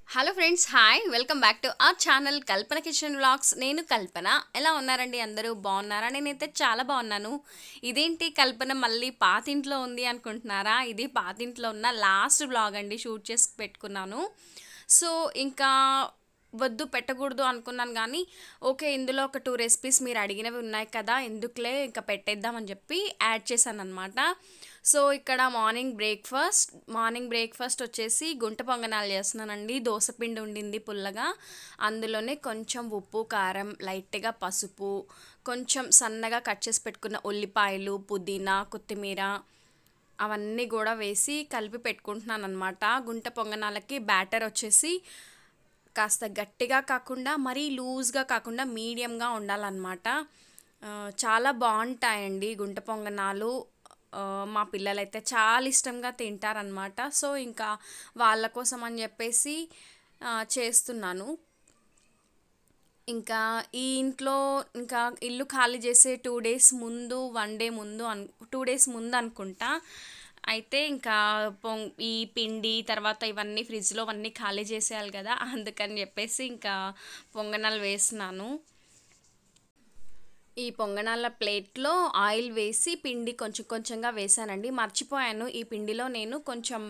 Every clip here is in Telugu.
Hello friends hi welcome back to our channel Kalpana kitchen vlogs నేను కల్పన ఎలా ఉన్నారండి అందరూ బాగున్నారా నేనైతే చాలా బాగున్నాను ఇదేంటి కల్పన మళ్ళీ పాతింట్లో ఉంది అనుకుంటున్నారా ఇది పాతింట్లో ఉన్న లాస్ట్ వ్లాగ్ అండి షూట్ చేసి పెట్టుకున్నాను సో ఇంకా వద్దు పెట్టకూడదు అనుకున్నాను కానీ ఓకే ఇందులో ఒక టూ రెసిపీస్ మీరు అడిగినవి ఉన్నాయి కదా ఎందుకులే ఇంకా పెట్టేద్దామని చెప్పి యాడ్ చేశాను అనమాట సో ఇక్కడ మార్నింగ్ బ్రేక్ఫాస్ట్ మార్నింగ్ బ్రేక్ఫాస్ట్ వచ్చేసి గుంట పొంగనాలు చేస్తున్నానండి దోసపిండి ఉండింది పుల్లగా అందులోనే కొంచెం ఉప్పు కారం లైట్గా పసుపు కొంచెం సన్నగా కట్ చేసి పెట్టుకున్న ఉల్లిపాయలు పుదీనా కొత్తిమీర అవన్నీ కూడా వేసి కలిపి పెట్టుకుంటున్నాను అనమాట గుంట పొంగనాలకి బ్యాటర్ వచ్చేసి కాస్త గట్టిగా కాకుండా మరీ లూజ్గా కాకుండా మీడియంగా ఉండాలన్నమాట ఆ, చాలా బాగుంటాయండి గుంట పొంగనాలు ఆ, మా పిల్లలైతే చాలా ఇష్టంగా తింటారనమాట సో ఇంకా వాళ్ళ కోసం అని చెప్పేసి ఆ, చేస్తున్నాను ఇంకా ఈ ఇంట్లో ఇంకా ఇల్లు ఖాళీ చేసే టూ డేస్ ముందు వన్ డే ముందు అన్ టూ డేస్ ముందు అనుకుంటా అయితే ఇంకా పొంగ్ ఈ పిండి తర్వాత ఇవన్నీ ఫ్రిడ్జ్లో అవన్నీ ఖాళీ చేసేయాలి కదా అందుకని చెప్పేసి ఇంకా పొంగనాలు వేసినాను ఈ పొంగనాల ప్లేట్లో ఆయిల్ వేసి పిండి కొంచెం కొంచెంగా వేసానండి మర్చిపోయాను ఈ పిండిలో నేను కొంచెం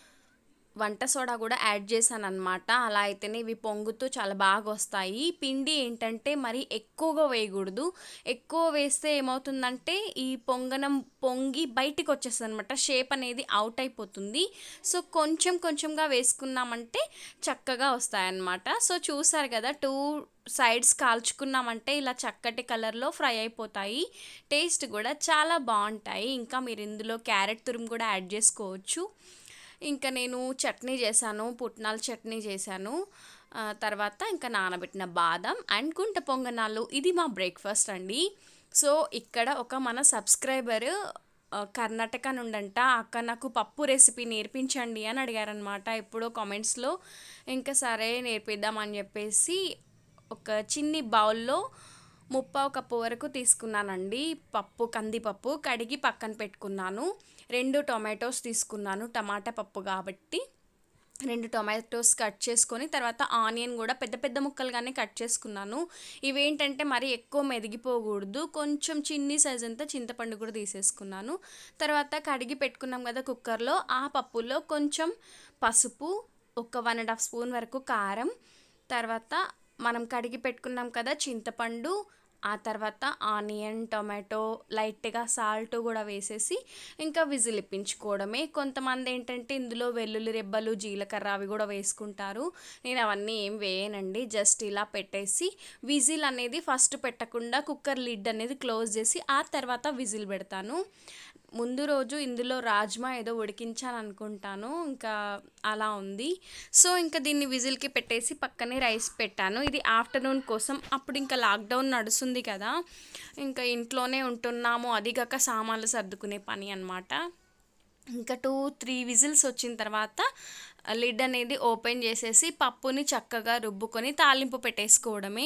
వంట సోడా కూడా యాడ్ చేశాను అనమాట అలా అయితేనే ఇవి పొంగుతూ చాలా బాగా వస్తాయి పిండి ఏంటంటే మరి ఎక్కువగా వేయకూడదు ఎక్కువ వేస్తే ఏమవుతుందంటే ఈ పొంగనం పొంగి బయటికి వచ్చేస్తుంది అనమాట షేప్ అనేది అవుట్ అయిపోతుంది సో కొంచెం కొంచెంగా వేసుకున్నామంటే చక్కగా వస్తాయన్నమాట సో చూసారు కదా టూ సైడ్స్ కాల్చుకున్నామంటే ఇలా చక్కటి కలర్లో ఫ్రై అయిపోతాయి టేస్ట్ కూడా చాలా బాగుంటాయి ఇంకా మీరు ఇందులో క్యారెట్ తురుము కూడా యాడ్ చేసుకోవచ్చు ఇంకా నేను చట్నీ చేశాను పుట్నాల చట్నీ చేశాను ఆ, తర్వాత ఇంకా నానబెట్టిన బాదం అండ్ గుంట పొంగనాలు ఇది మా బ్రేక్ఫాస్ట్ అండి సో ఇక్కడ ఒక మన సబ్స్క్రైబర్ ఆ, కర్ణాటక నుండంట అక్క నాకు పప్పు రెసిపీ నేర్పించండి అని అడిగారనమాట ఎప్పుడో కామెంట్స్లో ఇంకా సరే నేర్పిద్దామని చెప్పేసి ఒక చిన్ని బౌల్లో ముప్పావు కప్పు వరకు తీసుకున్నానండి పప్పు కందిపప్పు కడిగి పక్కన పెట్టుకున్నాను రెండు టొమాటోస్ తీసుకున్నాను టమాటా పప్పు కాబట్టి రెండు టొమాటోస్ కట్ చేసుకొని తర్వాత ఆనియన్ కూడా పెద్ద పెద్ద ముక్కలుగానే కట్ చేసుకున్నాను ఇవేంటంటే మరి ఎక్కువ మెదిగిపోకూడదు కొంచెం చిన్ని సైజ్ అంతా చింతపండు కూడా తీసేసుకున్నాను తర్వాత కడిగి పెట్టుకున్నాం కదా కుక్కర్లో ఆ పప్పులో కొంచెం పసుపు ఒక వన్ అండ్ హాఫ్ స్పూన్ వరకు కారం తర్వాత మనం కడిగి పెట్టుకున్నాం కదా చింతపండు ఆ తర్వాత ఆనియన్ టొమాటో లైట్గా సాల్ట్ కూడా వేసేసి ఇంకా విజిల్ ఇప్పించుకోవడమే కొంతమంది ఏంటంటే ఇందులో వెల్లుల్లి రెబ్బలు జీలకర్ర అవి కూడా వేసుకుంటారు నేను అవన్నీ ఏం వేయనండి జస్ట్ ఇలా పెట్టేసి విజిల్ అనేది ఫస్ట్ పెట్టకుండా కుక్కర్ లిడ్ అనేది క్లోజ్ చేసి ఆ తర్వాత విజిల్ పెడతాను ముందు రోజు ఇందులో రాజ్మా ఏదో ఉడికించాను అనుకుంటాను ఇంకా అలా ఉంది సో ఇంకా దీన్ని విజిల్కి పెట్టేసి పక్కనే రైస్ పెట్టాను ఇది ఆఫ్టర్నూన్ కోసం అప్పుడు ఇంకా లాక్డౌన్ నడుస్తుంది కదా ఇంకా ఇంట్లోనే ఉంటున్నాము అది కాక సామాన్లు సర్దుకునే పని అనమాట ఇంకా టూ త్రీ విజిల్స్ వచ్చిన తర్వాత లిడ్ అనేది ఓపెన్ చేసేసి పప్పుని చక్కగా రుబ్బుకొని తాలింపు పెట్టేసుకోవడమే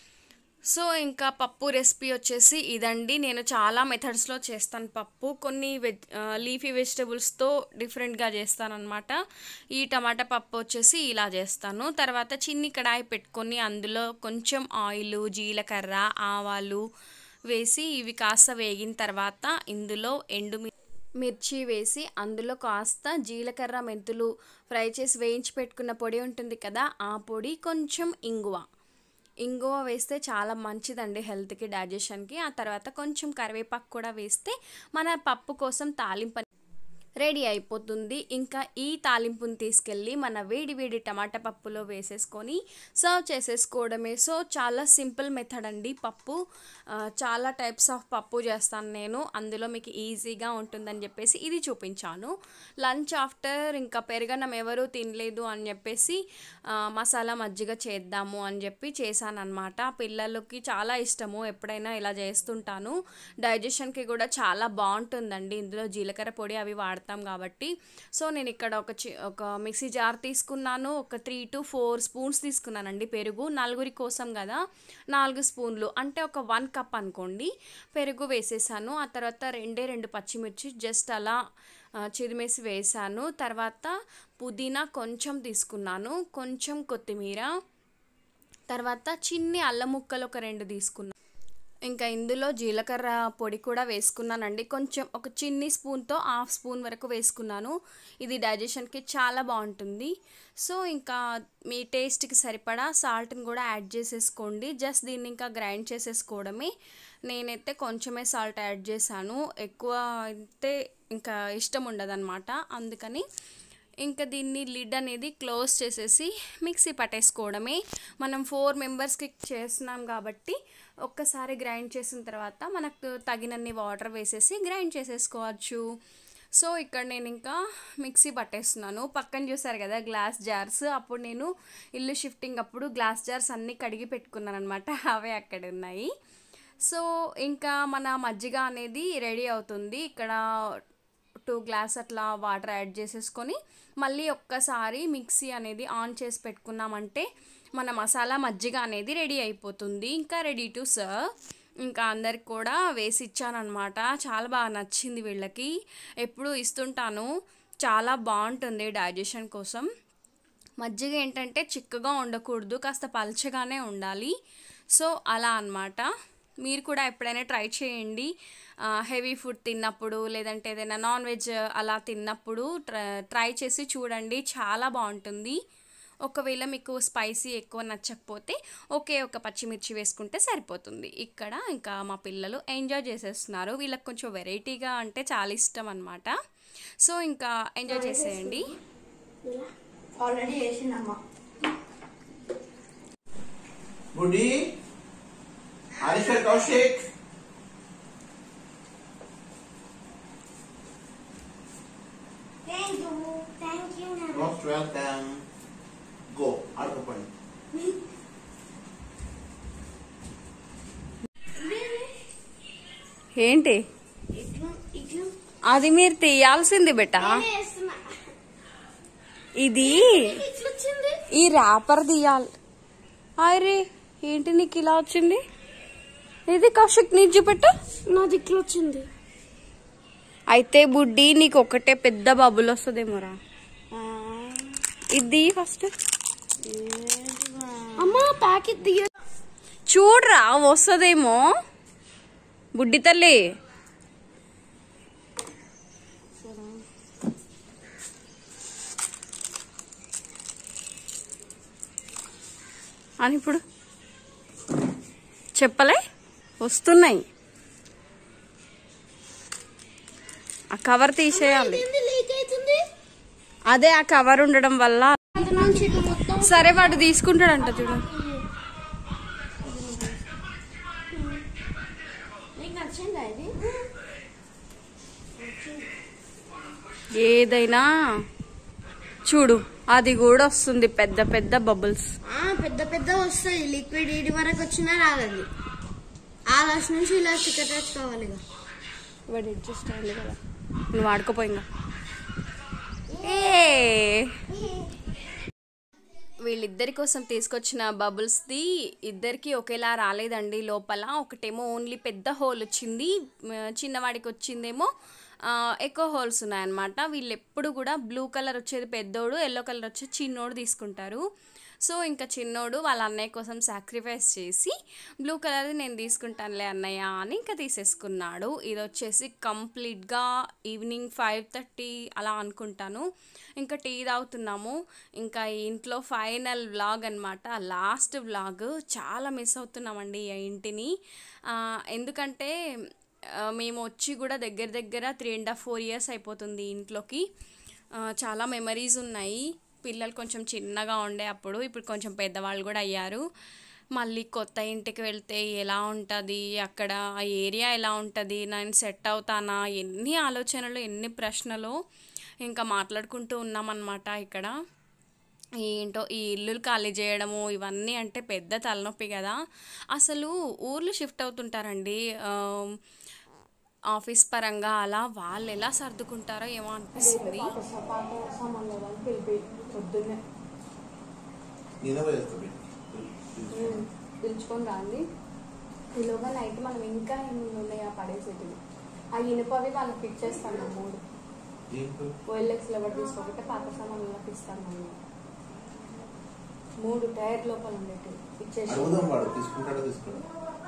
సో ఇంకా పప్పు రెసిపీ వచ్చేసి ఇదండి నేను చాలా మెథడ్స్లో చేస్తాను పప్పు కొన్ని వెజ్ లీఫీ వెజిటబుల్స్తో డిఫరెంట్గా చేస్తానన్నమాట ఈ టమాటా పప్పు వచ్చేసి ఇలా చేస్తాను తర్వాత చిన్ని కడాయి పెట్టుకొని అందులో కొంచెం ఆయిల్ జీలకర్ర ఆవాలు వేసి ఇవి కాస్త వేగిన తర్వాత ఇందులో ఎండు మిర్చి వేసి అందులో కాస్త జీలకర్ర మెంతులు ఫ్రై చేసి వేయించి పెట్టుకున్న పొడి ఉంటుంది కదా ఆ పొడి కొంచెం ఇంగువ ఇంగువ వేస్తే చాలా మంచిదండి హెల్త్కి డైజెషన్కి ఆ తర్వాత కొంచెం కరివేపాకు కూడా వేస్తే మన పప్పు కోసం తాలింపు రెడీ అయిపోతుంది ఇంకా ఈ తాలింపుని తీసుకెళ్ళి మన వేడి వేడి టమాటా పప్పులో వేసేసుకొని సర్వ్ చేసేసుకోవడమే సో చాలా సింపుల్ మెథడ్ అండి పప్పు ఆ, చాలా టైప్స్ ఆఫ్ పప్పు చేస్తాను నేను అందులో మీకు ఈజీగా ఉంటుందని చెప్పేసి ఇది చూపించాను లంచ్ ఆఫ్టర్ ఇంకా పెరగనం ఎవరూ తినలేదు అని చెప్పేసి ఆ, మసాలా మజ్జిగ చేద్దాము అని చెప్పి చేశాను అనమాట పిల్లలకి చాలా ఇష్టము ఎప్పుడైనా ఇలా చేస్తుంటాను డైజెషన్కి కూడా చాలా బాగుంటుందండి ఇందులో జీలకర్ర పొడి అవి వాడతాం కాబట్టి సో నేను ఇక్కడ ఒక చి ఒక మిక్సీ జార్ తీసుకున్నాను ఒక త్రీ టు ఫోర్ స్పూన్స్ తీసుకున్నానండి పెరుగు నలుగురి కోసం కదా నాలుగు స్పూన్లు అంటే ఒక వన్ కప్ అనుకోండి పెరుగు వేసేసాను ఆ తర్వాత రెండే రెండు పచ్చిమిర్చి జస్ట్ అలా ఆ, చిరిమేసి వేసాను తర్వాత పుదీనా కొంచెం తీసుకున్నాను కొంచెం కొత్తిమీర తర్వాత చిన్ని అల్లం ముక్కలు ఒక రెండు తీసుకున్నాను ఇంకా ఇందులో జీలకర్ర పొడి కూడా వేసుకున్నానండి కొంచెం ఒక చిన్ని స్పూన్తో హాఫ్ స్పూన్ వరకు వేసుకున్నాను ఇది డైజెషన్కి చాలా బాగుంటుంది సో ఇంకా మీ టేస్ట్కి సరిపడా సాల్ట్ని కూడా యాడ్ చేసేసుకోండి జస్ట్ దీన్ని ఇంకా గ్రైండ్ చేసేసుకోవడమే నేనైతే కొంచెమే సాల్ట్ యాడ్ చేశాను ఎక్కువ అయితే ఇంకా ఇష్టం ఉండదన్నమాట అందుకని ఇంకా దీన్ని లిడ్ అనేది క్లోజ్ చేసేసి మిక్సీ పట్టేసుకోవడమే మనం ఫోర్ మెంబర్స్కి చేస్తున్నాం కాబట్టి ఒక్కసారి గ్రైండ్ చేసిన తర్వాత మనకు తగినన్ని వాటర్ వేసేసి గ్రైండ్ చేసేసుకోవచ్చు సో ఇక్కడ నేను ఇంకా మిక్సీ పట్టేస్తున్నాను పక్కన చూసారు కదా గ్లాస్ జార్స్ అప్పుడు నేను ఇల్లు షిఫ్టింగ్ అప్పుడు గ్లాస్ జార్స్ అన్నీ కడిగి పెట్టుకున్నాను అనమాట అవే అక్కడ ఉన్నాయి సో ఇంకా మన మజ్జిగ అనేది రెడీ అవుతుంది ఇక్కడ టూ గ్లాస్ అట్లా వాటర్ యాడ్ చేసేసుకొని మళ్ళీ ఒక్కసారి మిక్సీ అనేది ఆన్ చేసి పెట్టుకున్నామంటే మన మసాలా మజ్జిగ అనేది రెడీ అయిపోతుంది ఇంకా రెడీ టు సర్వ్ ఇంకా అందరికి కూడా వేసి ఇచ్చానమాట చాలా బాగా నచ్చింది వీళ్ళకి ఎప్పుడు ఇస్తుంటాను చాలా బాగుంటుంది డైజెషన్ కోసం మజ్జిగ ఏంటంటే చిక్కగా ఉండకూడదు కాస్త పల్చగానే ఉండాలి సో అలా అన్నమాట మీరు కూడా ఎప్పుడైనా ట్రై చేయండి హెవీ ఫుడ్ తిన్నప్పుడు లేదంటే ఏదైనా నాన్ వెజ్ అలా తిన్నప్పుడు ట్రై చేసి చూడండి చాలా బాగుంటుంది ఒకవేళ మీకు స్పైసీ ఎక్కువ నచ్చకపోతే ఒకే ఒక పచ్చిమిర్చి వేసుకుంటే సరిపోతుంది ఇక్కడ ఇంకా మా పిల్లలు ఎంజాయ్ చేసేస్తున్నారు వీళ్ళకి కొంచెం వెరైటీగా అంటే చాలా ఇష్టం అనమాట సో ఇంకా ఎంజాయ్ చేసేయండి ఆల్రెడీ వేసిందమ్మా బుడ్డి Harishwar Kaushik thank you thank you most welcome go ఆడుకోండి ఏంటి ఇట్లు ఇట్లు అది మీరు తీయాల్సింది బెట నేనే వేస్తున్నా ఇది ఇట్లు వచ్చింది ఈ ర్యాపర్ తీయాలి అరే ఏంటి నీకు ఇలా వచ్చింది ఇది కౌశిక్ నీకు చూపెట్టు నాది ఇట్లు వచ్చింది అయితే బుడ్డి నీకు ఒకటే పెద్ద బబుల్ వస్తుందేమోరా ఇది ఫస్ట్ అమ్మా ప్యాకెట్ దిగ చూడరా వస్తుందేమో బుడ్డి తల్లి అని ఇప్పుడు చెప్పలే వస్తున్నాయి ఆ కవర్ తీసేయాలి లీక్ అవుతుంది అదే ఆ కవర్ ఉండడం వల్ల అంత నుంచి ఇటు మొత్తం సరే వాడు తీసుకుంటాడంట చూడు నీకు నచ్చిందా ఇది ఏదైనా చూడు అది కూడా వస్తుంది పెద్ద పెద్ద బబుల్స్ ఆ, పెద్ద పెద్ద వస్తాయి లిక్విడ్ ఇడి వరకు వచ్చినా రాదండి ఆ లాస్ట్ నుంచి ఇలా టికెట్ తెచ్చుకోవాలి ఇక వాడు అడ్జస్ట్ అయ్యింది కదా నువ్వు వాడుకోపోయిందా ఏ వీళ్ళిద్దరి కోసం తీసుకొచ్చిన బబుల్స్ది ఇద్దరికి ఒకేలా రాలేదండి లోపల ఒకటేమో ఓన్లీ పెద్ద హోల్ వచ్చింది మ, చిన్నవాడికి వచ్చిందేమో ఆ, ఎక్కువ హోల్స్ ఉన్నాయన్నమాట వీళ్ళు ఎప్పుడు కూడా బ్లూ కలర్ వచ్చేది పెద్దోడు ఎల్లో కలర్ వచ్చేది చిన్నోడు తీసుకుంటారు సో ఇంకా చిన్నోడు వాళ్ళ అన్నయ్య కోసం సాక్రిఫైస్ చేసి బ్లూ కలర్ది నేను తీసుకుంటానులే అన్నయ్య అని ఇంకా తీసేసుకున్నాడు ఇది వచ్చేసి కంప్లీట్గా ఈవినింగ్ ఫైవ్ థర్టీ అలా అనుకుంటాను ఇంకా టీ తాగుతున్నాము ఇంకా ఈ ఇంట్లో ఫైనల్ వ్లాగ్ అనమాట లాస్ట్ వ్లాగ్ చాలా మిస్ అవుతున్నామండి ఈ ఇంటిని ఆ, ఎందుకంటే ఆ, మేము వచ్చి కూడా దగ్గర దగ్గర three and half four years అయిపోతుంది ఈ ఇంట్లోకి ఆ, చాలా మెమరీస్ ఉన్నాయి పిల్లలు కొంచెం చిన్నగా ఉండే అప్పుడు ఇప్పుడు కొంచెం పెద్దవాళ్ళు కూడా అయ్యారు మళ్ళీ కొత్త ఇంటికి వెళ్తే ఎలా ఉంటుంది అక్కడ ఆ ఏరియా ఎలా ఉంటుంది నేను సెట్ అవుతానా ఎన్ని ఆలోచనలు ఎన్ని ప్రశ్నలు ఇంకా మాట్లాడుకుంటూ ఉన్నామన్నమాట ఇక్కడ ఏంటో ఈ ఇల్లులు ఖాళీ చేయడము ఇవన్నీ అంటే పెద్ద తలనొప్పి కదా అసలు ఊర్లు షిఫ్ట్ అవుతుంటారండి ఆ, ఆఫీస్ పరంగా అలా వాళ్ళు ఎలా సర్దుకుంటారో ఏమో అనిపిస్తుంది నేను వేస్తాను పిలుచుకొని రాండి ఈలోగా నైట్ మనం ఇంకా ఎన్ని ఉన్నాయా పడేసేటివి ఆ ఇనుపవి వాళ్ళకి ఫిట్ చేస్తాను మూడు దీంట్లో ఓఎల్ఎక్స్ లెవెల్ తీసుకోకపోతే పాత సామాన్లకు ఇస్తాను నేను మూడు టైర్ లోపల ఉండేటివి ఇచ్చేసి అడుగుదాం వాడు తీసుకుంటాడో తీసుకోడు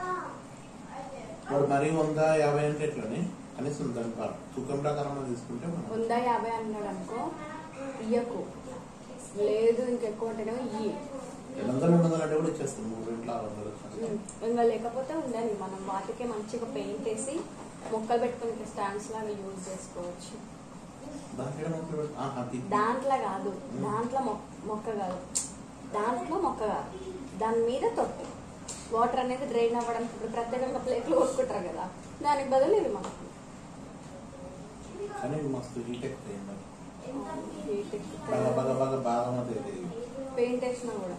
వాడు మరీ వంద యాభై అంటే ఎట్లని కనీసం దాని ప- తూకం ప్రకారం తీసుకుంటే మనం వంద యాభై అన్నాడు అనుకో ఇయ్యకు లేదు ఇంకెక్కువ ఉంటేనేమో ఇయ్యి రెండు వందలు రెండు వందలు అంటే కూడా ఇచ్చేస్తాం మూడు ఇంట్లో ఆరు వందలు ఉమ్, ఇంకా లేకపోతే ఉండని మనం వాటికే మంచిగా పెయింట్ వేసి మొక్కలు పెట్టుకుని స్టాండ్స్ లాగా యూజ్ చేసుకోవచ్చు దాంట్లో మొక్కలు పెడతా- ఆహా, అది. దాంట్లో కాదు దాంట్లో మొ- మొక్క కాదు దాంట్లో మొక్క కాదు దాని మీద తొట్టి వాటర్ అనేది డ్రైన్ అవ్వడానికి ఇప్పుడు ప్రత్యేకంగా ప్లేట్లు కొట్టుకుంటారు కదా దానికి బదులు ఇది మొక్క కానీ మస్తు హీట్ ఎక్కుతాయి హీట్ ఎక్కుతుంది. బాగా బాగా బాగా బాగా మధ్య పెయింట్ వేసినా కూడా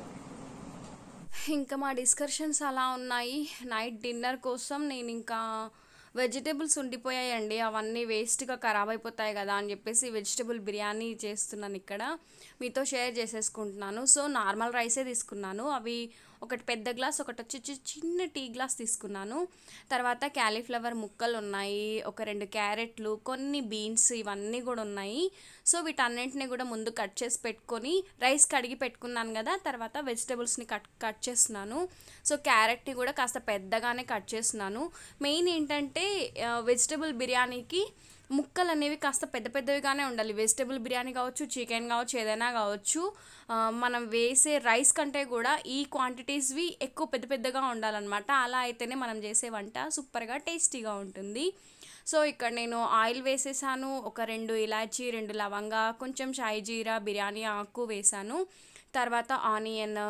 ఇంకా మా డిస్కషన్స్ అలా ఉన్నాయి నైట్ డిన్నర్ కోసం నేను ఇంకా వెజిటేబుల్స్ ఉండిపోయాయండి అవన్నీ వేస్ట్గా ఖరాబ్ అయిపోతాయి కదా అని చెప్పేసి వెజిటేబుల్ బిర్యానీ చేస్తున్నాను ఇక్కడ మీతో షేర్ చేసేసుకుంటున్నాను సో నార్మల్ రైసే తీసుకున్నాను అవి ఒకటి పెద్ద గ్లాస్ ఒకటి వచ్చి చి- చిన్న టీ గ్లాస్ తీసుకున్నాను తర్వాత క్యాలీఫ్లవర్ ముక్కలు ఉన్నాయి ఒక రెండు క్యారెట్లు కొన్ని బీన్స్ ఇవన్నీ కూడా ఉన్నాయి సో వీటన్నింటిని కూడా ముందు కట్ చేసి పెట్టుకొని రైస్ కడిగి పెట్టుకున్నాను కదా తర్వాత వెజిటేబుల్స్ని కట్ కట్ చేస్తున్నాను సో క్యారెట్ని కూడా కాస్త పెద్దగానే కట్ చేస్తున్నాను మెయిన్ ఏంటంటే వెజిటేబుల్ బిర్యానీకి ముక్కలు అనేవి కాస్త పెద్ద పెద్దవిగానే ఉండాలి వెజిటేబుల్ బిర్యానీ కావచ్చు చికెన్ కావచ్చు ఏదైనా కావచ్చు ఆ, మనం వేసే రైస్ కంటే కూడా ఈ క్వాంటిటీస్వి ఎక్కువ పెద్ద పెద్దగా ఉండాలన్నమాట అలా అయితేనే మనం చేసే వంట సూపర్గా టేస్టీగా ఉంటుంది సో ఇక్కడ నేను ఆయిల్ వేసేసాను ఒక రెండు ఇలాచీ రెండు లవంగా కొంచెం షాయి జీరా బిర్యానీ ఆకు వేసాను తర్వాత ఆనియన్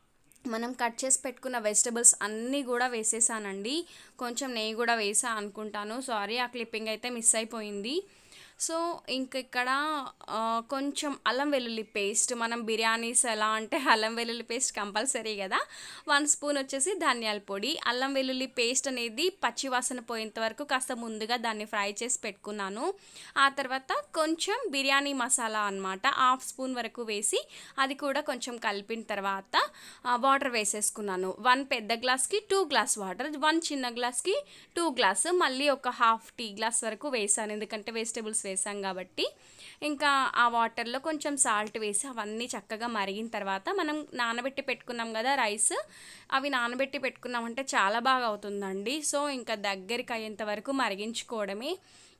మనం కట్ చేసి పెట్టుకున్న వెజిటబుల్స్ అన్నీ కూడా వేసేసానండి కొంచెం నెయ్యి కూడా వేసా అనుకుంటాను సారీ ఆ క్లిప్పింగ్ అయితే మిస్ అయిపోయింది సో ఇంక ఇక్కడ ఆ, కొంచెం అల్లం వెల్లుల్లి పేస్ట్ మనం బిర్యానీస్ ఎలా అంటే అల్లం వెల్లుల్లి పేస్ట్ కంపల్సరీ కదా వన్ స్పూన్ వచ్చేసి ధనియాల పొడి అల్లం వెల్లుల్లి పేస్ట్ అనేది పచ్చి వాసన పోయేంత వరకు కాస్త ముందుగా దాన్ని ఫ్రై చేసి పెట్టుకున్నాను ఆ తర్వాత కొంచెం బిర్యానీ మసాలా అన్నమాట హాఫ్ స్పూన్ వరకు వేసి అది కూడా కొంచెం కలిపిన తర్వాత వాటర్ వేసేసుకున్నాను వన్ పెద్ద గ్లాస్కి టూ గ్లాస్ వాటర్ వన్ చిన్న గ్లాస్కి టూ గ్లాస్ మళ్ళీ ఒక హాఫ్ టీ గ్లాస్ వరకు వేసాను ఎందుకంటే వెజిటేబుల్స్ వేసాం కాబట్టి ఇంకా ఆ వాటర్లో కొంచెం సాల్ట్ వేసి అవన్నీ చక్కగా మరిగిన తర్వాత మనం నానబెట్టి పెట్టుకున్నాం కదా రైస్ అవి నానబెట్టి పెట్టుకున్నామంటే చాలా బాగా అవుతుందండి సో ఇంకా దగ్గరికి అయ్యేంత వరకు మరిగించుకోవడమే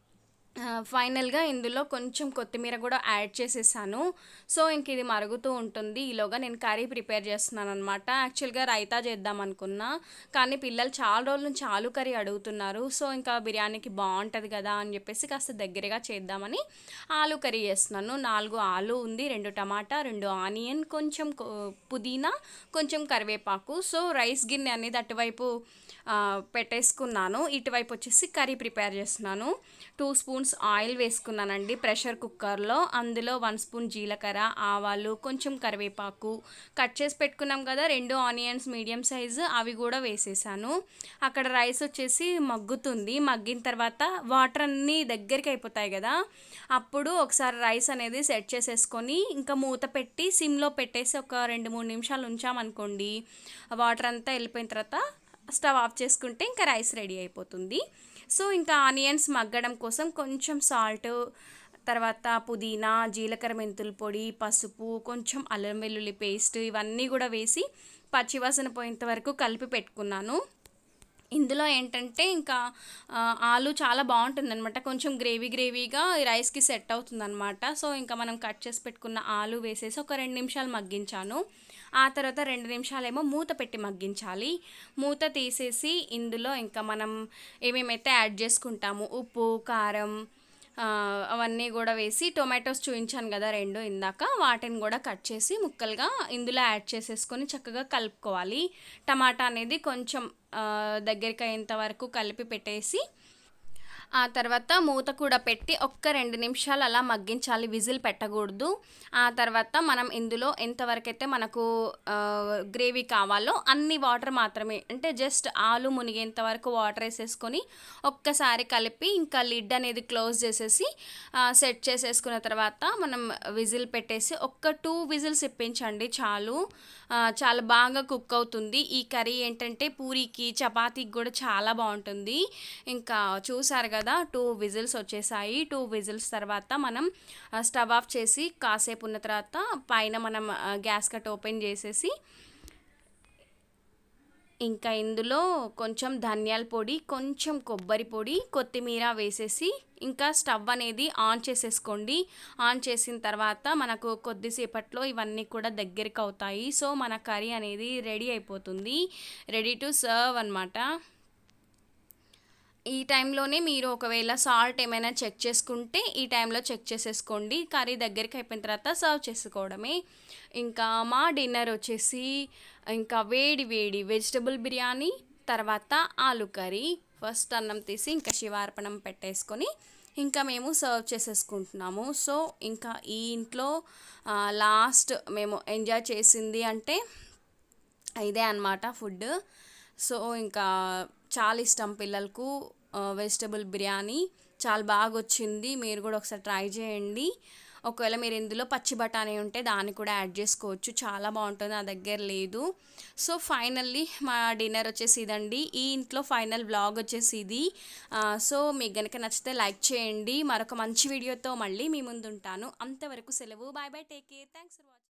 ఆ, ఫైనల్గా ఇందులో కొంచెం కొత్తిమీర కూడా యాడ్ చేసేసాను సో ఇంక ఇది మరుగుతూ ఉంటుంది ఈలోగా నేను కర్రీ ప్రిపేర్ చేస్తున్నాను అనమాట యాక్చువల్గా రైతా చేద్దాం అనుకున్నా కానీ పిల్లలు చాలా రోజుల నుంచి ఆలు కర్రీ అడుగుతున్నారు సో ఇంకా బిర్యానీకి బాగుంటుంది కదా అని చెప్పేసి కాస్త దగ్గరగా చేద్దామని ఆలు కర్రీ చేస్తున్నాను నాలుగు ఆలు ఉంది రెండు టమాటా రెండు ఆనియన్ కొంచెం కొ- పుదీనా కొంచెం కరివేపాకు సో రైస్ గిన్నె అనేది అటువైపు ఆ, పెట్టేసుకున్నాను ఇటువైపు వచ్చేసి కర్రీ ప్రిపేర్ చేస్తున్నాను టూ స్పూన్స్ ఆయిల్ వేసుకున్నానండి ప్రెషర్ కుక్కర్లో అందులో వన్ స్పూన్ జీలకర్ర ఆవాలు కొంచెం కరివేపాకు కట్ చేసి పెట్టుకున్నాం కదా రెండు ఆనియన్స్ మీడియం సైజు అవి కూడా వేసేసాను అక్కడ రైస్ వచ్చేసి మగ్గుతుంది మగ్గిన తర్వాత వాటర్ అన్నీ దగ్గరికి అయిపోతాయి కదా అప్పుడు ఒకసారి రైస్ అనేది సెట్ చేసేసుకొని ఇంకా మూత పెట్టి సిమ్లో పెట్టేసి ఒక రెండు మూడు నిమిషాలు ఉంచామనుకోండి వాటర్ అంతా వెళ్ళిపోయిన తర్వాత స్టవ్ ఆఫ్ చేసుకుంటే ఇంకా రైస్ రెడీ అయిపోతుంది సో ఇంకా ఆనియన్స్ మగ్గడం కోసం కొంచెం సాల్ట్ తర్వాత పుదీనా జీలకర్ర మెంతుల పొడి పసుపు కొంచెం అల్లం వెల్లుల్లి పేస్ట్ ఇవన్నీ కూడా వేసి పచ్చివాసన పోయేంత వరకు కలిపి పెట్టుకున్నాను ఇందులో ఏంటంటే ఇంకా ఆ, ఆలు చాలా బాగుంటుంది అనమాట కొంచెం గ్రేవీ గ్రేవీగా ఈ రైస్కి సెట్ అవుతుంది అనమాట సో ఇంకా మనం కట్ చేసి పెట్టుకున్న ఆలు వేసేసి ఒక రెండు నిమిషాలు మగ్గించాను ఆ తర్వాత రెండు నిమిషాలేమో మూత పెట్టి మగ్గించాలి మూత తీసేసి ఇందులో ఇంకా మనం ఏమేమైతే యాడ్ చేసుకుంటాము ఉప్పు కారం ఆ, అవన్నీ కూడా వేసి టొమాటోస్ చూపించాను కదా రెండు ఇందాక వాటిని కూడా కట్ చేసి ముక్కలుగా ఇందులో యాడ్ చేసేసుకొని చక్కగా కలుపుకోవాలి టమాటా అనేది కొంచెం ఆ, దగ్గరికి అయ్యేంత వరకు కలిపి పెట్టేసి ఆ తర్వాత మూత కూడా పెట్టి ఒక్క రెండు నిమిషాలు అలా మగ్గించాలి విజిల్ పెట్టకూడదు ఆ తర్వాత మనం ఇందులో ఎంతవరకు అయితే మనకు ఆ, గ్రేవీ కావాలో అన్ని వాటర్ మాత్రమే అంటే జస్ట్ ఆలు మునిగేంత వరకు వాటర్ వేసేసుకొని ఒక్కసారి కలిపి ఇంకా లిడ్ అనేది క్లోజ్ చేసేసి ఆ, సెట్ చేసేసుకున్న తర్వాత మనం విజిల్ పెట్టేసి ఒక్క టూ విజిల్స్ ఇప్పించండి చాలు ఆ, చాలా బాగా కుక్ అవుతుంది ఈ కర్రీ ఏంటంటే పూరీకి చపాతీకి కూడా చాలా బాగుంటుంది ఇంకా చూసారు కదా కదా టూ విజిల్స్ వచ్చేసాయి టూ విజిల్స్ తర్వాత మనం ఆ, స్టవ్ ఆఫ్ చేసి కాసేపు ఉన్న తర్వాత పైన మనం ఆ, గ్యాస్ కట్ ఓపెన్ చేసేసి ఇంకా ఇందులో కొంచెం ధనియాల పొడి కొంచెం కొబ్బరి పొడి కొత్తిమీర వేసేసి ఇంకా స్టవ్ అనేది ఆన్ చేసేసుకోండి ఆన్ చేసిన తర్వాత మనకు కొద్దిసేపట్లో ఇవన్నీ కూడా దగ్గరికి అవుతాయి సో మన కర్రీ అనేది రెడీ అయిపోతుంది రెడీ టు సర్వ్ అనమాట ఈ టైంలోనే మీరు ఒకవేళ సాల్ట్ ఏమైనా చెక్ చేసుకుంటే ఈ టైంలో చెక్ చేసేసుకోండి కర్రీ దగ్గరికి అయిపోయిన తర్వాత సర్వ్ చేసుకోవడమే ఇంకా మా డిన్నర్ వచ్చేసి ఇంకా వేడి వేడి వెజిటబుల్ బిర్యానీ తర్వాత ఆలు కర్రీ ఫస్ట్ అన్నం తీసి ఇంకా శివార్పణం పెట్టేసుకొని ఇంకా మేము సర్వ్ చేసేసుకుంటున్నాము సో ఇంకా ఈ ఇంట్లో లాస్ట్ మేము ఎంజాయ్ చేసింది అంటే ఇదే అన్నమాట ఫుడ్ సో ఇంకా చాలా ఇష్టం పిల్లలకు వెజిటబుల్ బిర్యానీ చాలా బాగా వచ్చింది మీరు కూడా ఒకసారి ట్రై చేయండి ఒకవేళ మీరు ఇందులో పచ్చి బఠానీ ఉంటే దాన్ని కూడా యాడ్ చేసుకోవచ్చు చాలా బాగుంటుంది నా దగ్గర లేదు సో ఫైనల్లీ మా డిన్నర్ వచ్చేసి ఇదండి ఈ ఇంట్లో ఫైనల్ బ్లాగ్ వచ్చేసి ఇది ఆ, సో మీకు కనుక నచ్చితే లైక్ చేయండి మరొక మంచి వీడియోతో మళ్ళీ మీ ముందు ఉంటాను అంతవరకు సెలవు bye bye take care thanks for watching